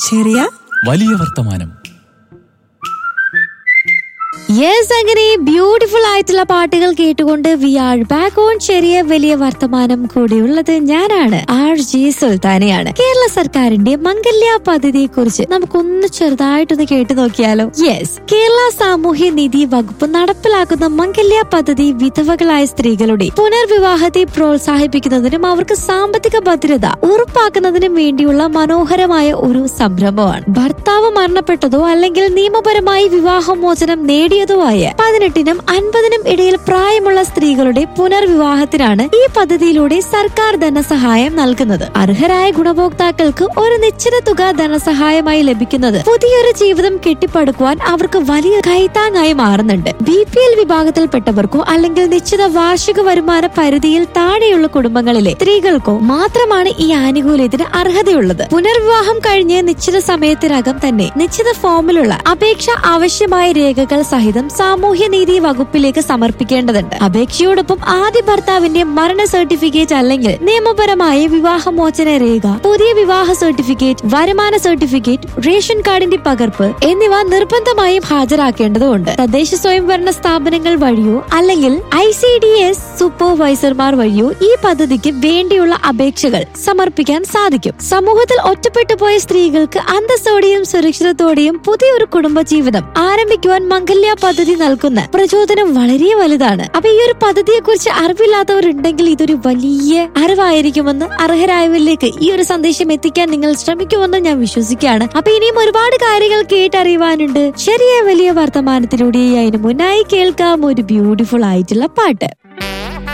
ചെറിയ വലിയ വർത്തമാനം യെസ് അങ്ങനെ ബ്യൂട്ടിഫുൾ ആയിട്ടുള്ള പാട്ടുകൾ കേട്ടുകൊണ്ട് വി ആർ ബാക്ക് ഓൺ ചെറിയ വലിയ വർത്തമാനം കൂടിയുള്ളത് ഞാനാണ് ആർ ജി സുൽത്താനയാണ് കേരള സർക്കാരിന്റെ മംഗല്യ പദ്ധതിയെ കുറിച്ച് നമുക്കൊന്ന് ചെറുതായിട്ടൊന്ന് കേട്ടു നോക്കിയാലോ യെസ് കേരള സാമൂഹ്യ നിധി വകുപ്പ് നടപ്പിലാക്കുന്ന മംഗല്യ പദ്ധതി വിധവകളായ സ്ത്രീകളുടെ പുനർവിവാഹത്തെ പ്രോത്സാഹിപ്പിക്കുന്നതിനും അവർക്ക് സാമ്പത്തിക ഭദ്രത ഉറപ്പാക്കുന്നതിനും വേണ്ടിയുള്ള മനോഹരമായ ഒരു സംരംഭമാണ് ഭർത്താവ് മരണപ്പെട്ടതോ അല്ലെങ്കിൽ നിയമപരമായി വിവാഹമോചനം നേടിയതോ ആയ പതിനെട്ടിനും അൻപതിനും ഇടയിൽ പ്രായമുള്ള സ്ത്രീകളുടെ പുനർവിവാഹത്തിനാണ് ഈ പദ്ധതിയിലൂടെ സർക്കാർ ധനസഹായം നൽകുന്നത് അർഹരായ ഗുണഭോക്താക്കൾക്ക് ഒരു നിശ്ചിത തുക ധനസഹായമായി ലഭിക്കുന്നത് പുതിയൊരു ജീവിതം കെട്ടിപ്പടുക്കുവാൻ അവർക്ക് വലിയ കൈത്താങ്ങായി മാറുന്നുണ്ട് ബി പി എൽ വിഭാഗത്തിൽപ്പെട്ടവർക്കോ അല്ലെങ്കിൽ നിശ്ചിത വാർഷിക വരുമാന പരിധിയിൽ താഴെയുള്ള കുടുംബങ്ങളിലെ സ്ത്രീകൾക്കോ മാത്രമാണ് ഈ ആനുകൂല്യത്തിന് അർഹതയുള്ളത് പുനർവിവാഹം കഴിഞ്ഞ് നിശ്ചിത സമയത്തിനകം തന്നെ നിശ്ചിത ഫോമിലുള്ള അപേക്ഷ ആവശ്യമായ രേഖകൾ സഹിതം സാമൂഹ്യനീതി വകുപ്പിലേക്ക് സമർപ്പിക്കേണ്ടതുണ്ട് അപേക്ഷയോടൊപ്പം ആദ്യ ഭർത്താവിന്റെ മരണ സർട്ടിഫിക്കറ്റ് അല്ലെങ്കിൽ നിയമപരമായ വിവാഹമോചന രേഖ പുതിയ വിവാഹ സർട്ടിഫിക്കറ്റ് വരുമാന സർട്ടിഫിക്കറ്റ് റേഷൻ കാർഡിന്റെ പകർപ്പ് എന്നിവ നിർബന്ധമായും ഹാജരാക്കേണ്ടതുണ്ട് തദ്ദേശ സ്വയംഭരണ സ്ഥാപനങ്ങൾ വഴിയോ അല്ലെങ്കിൽ ഐ സി ഡി എസ് സൂപ്പർവൈസർമാർ വഴിയോ ഈ പദ്ധതിക്ക് വേണ്ടിയുള്ള അപേക്ഷകൾ സമർപ്പിക്കാൻ സാധിക്കും സമൂഹത്തിൽ ഒറ്റപ്പെട്ടു പോയ സ്ത്രീകൾക്ക് അന്തസ്സോടെയും സുരക്ഷിതത്തോടെയും പുതിയൊരു കുടുംബജീവിതം ആരംഭിക്കുവാൻ മംഗല്യ പദ്ധതി നൽകുന്ന പ്രചോദനം വളരെ വലുതാണ് അപ്പൊ ഈ ഒരു പദ്ധതിയെ കുറിച്ച് അറിവില്ലാത്തവരുണ്ടെങ്കിൽ ഇതൊരു വലിയ അറിവായിരിക്കുമെന്ന് അർഹരായവരിലേക്ക് ഈ ഒരു സന്ദേശം എത്തിക്കാൻ നിങ്ങൾ ശ്രമിക്കുമെന്ന് ഞാൻ വിശ്വസിക്കുകയാണ് അപ്പൊ ഇനിയും ഒരുപാട് കാര്യങ്ങൾ കേട്ടറിയുവാനുണ്ട് ചെറിയ വലിയ വർത്തമാനത്തിലൂടെ അതിന് മുന്നായി കേൾക്കാം ഒരു ബ്യൂട്ടിഫുൾ ആയിട്ടുള്ള പാട്ട്